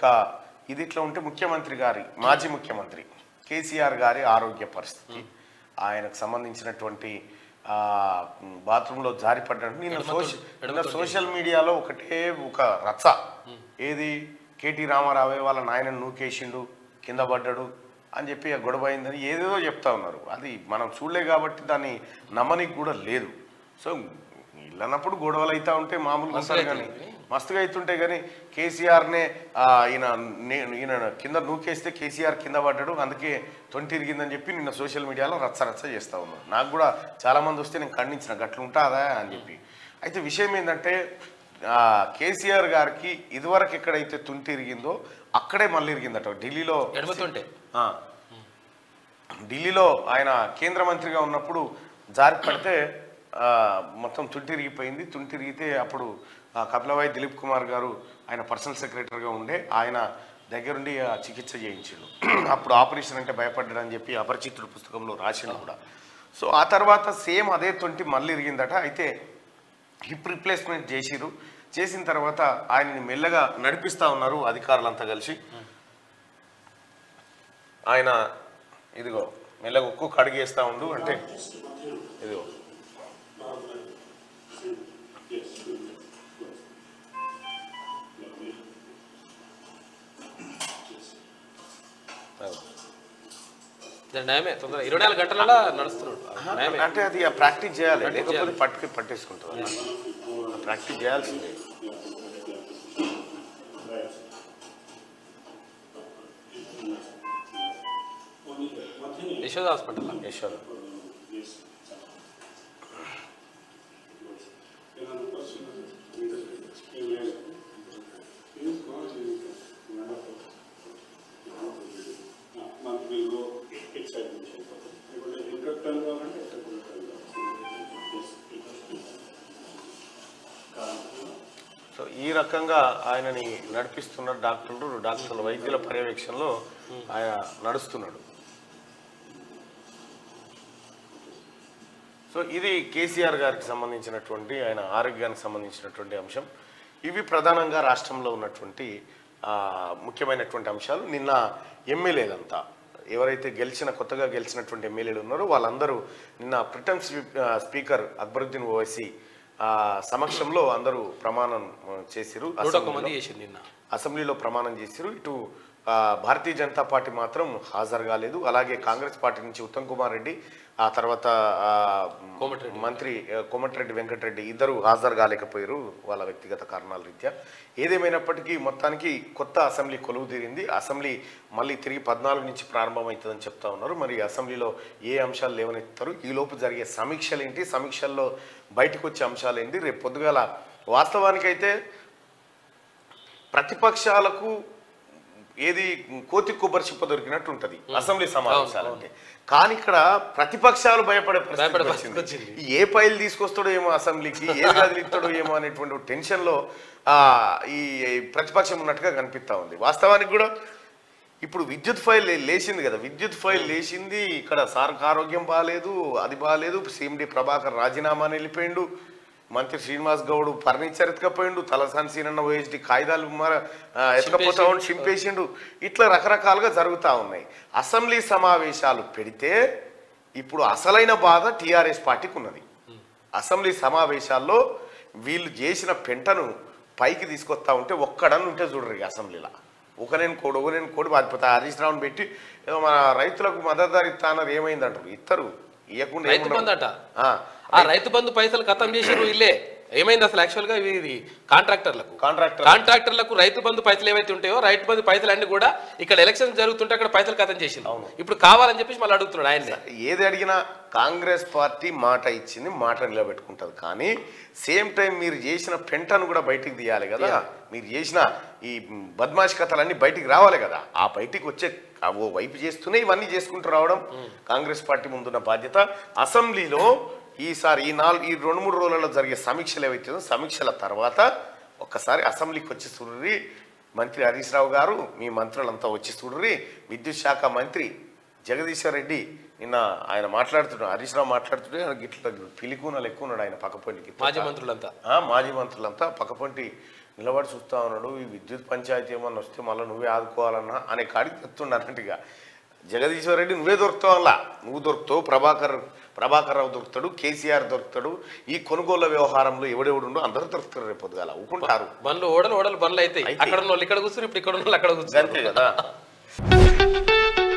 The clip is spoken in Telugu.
ఇది ఇట్లా ఉంటే ముఖ్యమంత్రి గారి మాజీ ముఖ్యమంత్రి కేసీఆర్ గారి ఆరోగ్య పరిస్థితి ఆయనకు సంబంధించినటువంటి ఆ, బాత్రూంలో జారిపడ్డాడు నిన్న సోషల్ నిన్న సోషల్ మీడియాలో ఒకటే ఒక రచ్చ ఏది కేటీ రామారావే వాళ్ళ నాయన నూకేసిండు కింద పడ్డాడు అని చెప్పి ఆ గొడవ అయిందని ఏదేదో చెప్తా ఉన్నారు అది మనం చూడలే కాబట్టి దాన్ని నమ్మనికి కూడా లేదు సో ఇల్లన్నప్పుడు గొడవలు అవుతా ఉంటే మామూలుగా ఉంటారు కానీ మస్తుగా అవుతుంటే కానీ కేసీఆర్నే ఆ, ఈయన నేను ఈయన కింద నూకేస్తే కేసీఆర్ కింద పడ్డాడు అందుకే తొంటి ఇరిగిందని చెప్పి నిన్న సోషల్ మీడియాలో రచ్చ రచ్చ చేస్తా ఉన్నారు నాకు కూడా చాలా మంది వస్తే నేను ఖండించిన గట్లు ఉంటుందా అని చెప్పి అయితే విషయం ఏంటంటే ఆ, కేసీఆర్ గారికి ఇదివరకు ఎక్కడైతే తుంటి ఇరిగిందో అక్కడే మళ్ళీ ఇరిగిందట ఢిల్లీలో ఎడమతుంటే ఆ. ఢిల్లీలో ఆయన కేంద్ర మంత్రిగా ఉన్నప్పుడు జారి పడితే ఆ, మొత్తం తుంటిరిగిపోయింది తుంటిరిగితే అప్పుడు ఆ, కపిలవాయి దిలీప్ కుమార్ గారు ఆయన పర్సనల్ సెక్రటరీగా ఉండే ఆయన దగ్గరుండి ఆ చికిత్స చేయించాడు అప్పుడు ఆపరేషన్ అంటే భయపడ్డాడని చెప్పి అపరిచితుడు పుస్తకంలో రాసిండు కూడా సో ఆ తర్వాత సేమ్ అదే తొంటి మళ్ళీ ఇరిగిందట అయితే హిప్ రిప్లేస్మెంట్ చేసిరు చేసిన తర్వాత ఆయన్ని మెల్లగా నడిపిస్తా ఉన్నారు అధికారులంతా కలిసి ఆయన ఇదిగో మెల్లగా ఒక్కొక్క అడిగేస్తా ఉండు అంటే ఇదిగో అదిగో. దాని న్యాయమే తొందర ఇరవై నాలుగు గంటలలో నడుస్తున్నాడు న్యాయమే అంటే అది ప్రాక్టీస్ చేయాలి Practice లేకపోతే చేయాలి. పట్టుకి పట్టేసుకుంటుంది ప్రాక్టీస్ చేయాల్సిందే యశోద హాస్పిటల్ యశోద మనకు వీళ్ళు ఎక్సైట్మెంట్ అయిపోతుంది ఇప్పుడు ఇంకా టర్న్ కావాలంటే ఎక్కడ కూడా టర్న్ కావాలి సో ఈ రకంగా ఆయనని నడిపిస్తున్న డాక్టర్లు డాక్టర్ల వైద్యుల పర్యవేక్షణలో ఆయన నడుస్తున్నాడు సో ఇది కేసీఆర్ గారికి సంబంధించినటువంటి ఆయన ఆరోగ్యానికి సంబంధించినటువంటి అంశం ఇవి ప్రధానంగా రాష్ట్రంలో ఉన్నటువంటి ఆ, ముఖ్యమైనటువంటి అంశాలు నిన్న ఎమ్మెల్యేలంతా ఎవరైతే గెలిచిన కొత్తగా గెలిచినటువంటి ఎమ్మెల్యేలు ఉన్నారో వాళ్ళందరూ నిన్న ప్రిటమ్ స్పీకర్ అక్బరుద్దీన్ ఓవైసీ ఆ, సమక్షంలో అందరూ ప్రమాణం ఆ, చేసిరు నూట ఒక్క అసెంబ్లీలో. మంది చేసింది నిన్న అసెంబ్లీలో ప్రమాణం చేశారు ఇటు ఆ, భారతీయ జనతా పార్టీ మాత్రం హాజరు కాలేదు అలాగే కాంగ్రెస్ పార్టీ నుంచి ఉత్తమ్ కుమార్ రెడ్డి ఆ తర్వాత ఆ, కోమటిరెడ్డి. మంత్రి ఆ, కోమటిరెడ్డి వెంకటరెడ్డి ఇద్దరు హాజరు కాలేకపోయారు వాళ్ళ వ్యక్తిగత కారణాల రీత్యా ఏదేమైనప్పటికీ మొత్తానికి కొత్త అసెంబ్లీ కొలువు తీరింది అసెంబ్లీ మళ్ళీ తిరిగి పద్నాలుగు నుంచి ప్రారంభమవుతుందని చెప్తా ఉన్నారు మరి అసెంబ్లీలో ఏ అంశాలు లేవనెత్తారు ఈ లోపు జరిగే సమీక్షలు ఏంటి సమీక్షల్లో బయటకు వచ్చే అంశాలు ఏంటి రేపు పొద్దుగాల వాస్తవానికైతే ప్రతిపక్షాలకు ఏది కోతి కొబ్బరి చిప్ప దొరికినట్టు ఉంటది అసెంబ్లీ సమావేశాలు అంటే కానీ ఇక్కడ ప్రతిపక్షాలు భయపడే భయపడే పరిస్థితి పరిస్థితి వచ్చింది వచ్చింది. ఏ ఫైల్ తీసుకొస్తాడో ఏమో అసెంబ్లీకి ఏ కదిలిస్తాడో ఏమో అనేటువంటి టెన్షన్ లో ఆ ఈ ప్రతిపక్షం ఉన్నట్టుగా కనిపిస్తా ఉంది వాస్తవానికి కూడా ఇప్పుడు విద్యుత్ ఫైల్ లే- లేచింది కదా విద్యుత్ ఫైల్ లేచింది ఇక్కడ సార్కు ఆరోగ్యం బాగాలేదు అది బాగాలేదు సిఎండి ప్రభాకర్ రాజీనామా వెళ్ళిపోయిండు మంత్రి శ్రీనివాస్ గౌడ్ ఫర్నిచర్ ఎత్తుకపోయిండు తలసాని సీనన్న ఓఎస్డి కాగితాలు మర ఆ, ఎత్తుకపోతా ఉండి చింపేసిండు ఇట్లా రకరకాలుగా జరుగుతూ ఉన్నాయి అసెంబ్లీ సమావేశాలు పెడితే ఇప్పుడు అసలైన బాధ టీఆర్ఎస్ పార్టీకి ఉన్నది అసెంబ్లీ సమావేశాల్లో వీళ్ళు చేసిన పెంటను పైకి తీసుకొస్తా ఉంటే ఒక్కడని ఉంటే చూడరు ఈ అసెంబ్లీలో ఒకనేను కోడు ఒకనేను కోడి బాధిపోతా హరీష్ రావుని పెట్టి ఏదో మన రైతులకు మద్దతు ఇస్తా అన్నారు ఏమైందంటారు ఇస్తారు ఇవ్వకుండా రైతు బంధు అట ఆ, ఆ రైతు బంధు పైసలు ఖతం చేసిరు ఇల్లే ఏమైంది అసలు యాక్చువల్ గా ఇది కాంట్రాక్టర్లకు కాంట్రాక్టర్ కాంట్రాక్టర్లకు రైతు బంధు పైసలు ఏవైతే ఉంటాయో రైతు బంధు పైసలు అన్ని కూడా ఇక్కడ ఎలక్షన్ జరుగుతుంటే అక్కడ పైసలు ఖతం చేసింది ఇప్పుడు కావాలని చెప్పేసి మళ్ళీ అడుగుతున్నాడు ఆయన్ని ఏది అడిగినా కాంగ్రెస్ పార్టీ మాట ఇచ్చింది మాట నిలబెట్టుకుంటుంది కానీ సేమ్ టైం మీరు చేసిన పెంటను కూడా బయటికి తీయాలి కదా మీరు చేసిన ఈ బద్మాష్ కథలన్నీ బయటికి రావాలి కదా ఆ బయటికి వచ్చే ఆ ఓ వైపు చేస్తూనే ఇవన్నీ చేసుకుంటూ రావడం కాంగ్రెస్ పార్టీ ముందున్న బాధ్యత అసెంబ్లీలో ఈసారి ఈ నాలుగు ఈ రెండు మూడు రోజులలో జరిగే సమీక్షలు ఏవైతే ఉందో, సమీక్షల తర్వాత ఒక్కసారి అసెంబ్లీకి వచ్చి చూడరి మంత్రి హరీష్ రావు గారు మీ మంత్రులంతా వచ్చి చూడరి విద్యుత్ శాఖ మంత్రి జగదీశ్వర్ రెడ్డి నిన్న ఆయన మాట్లాడుతున్నాడు హరీష్ రావు మాట్లాడుతుంటే ఆయన గిట్ల పిలికూనలు ఎక్కువ ఉన్నాడు ఆయన పక్కపొంటికి మాజీ మంత్రులంతా ఆ, మాజీ మంత్రులంతా పక్కపొంటి నిలబడి చూస్తా ఉన్నాడు ఈ విద్యుత్ పంచాయతీ ఏమన్నా వస్తే మళ్ళీ నువ్వే ఆదుకోవాలన్నా అనే కాడికి తెస్తుండ అన్నట్టుగా జగదీశ్వర్ రెడ్డి నువ్వే దొరుకుతావు అలా నువ్వు దొరుకుతావు ప్రభాకర్ ప్రభాకర్ రావు దొరుకుతాడు కేసీఆర్ దొరుకుతాడు ఈ కొనుగోళ్ల వ్యవహారంలో ఎవడెవడుండో అందరూ దొరుకుతారు రేపు పొద్దుగాల ఊకుంటారు బండ్లు ఓడలు ఓడలు బండ్లు అయితే అయితే. అక్కడ ఉన్న వాళ్ళు ఇక్కడ కూర్చుని ఇప్పుడు ఇక్కడ ఉన్న వాళ్ళు అక్కడ కూర్చుని అంతే కదా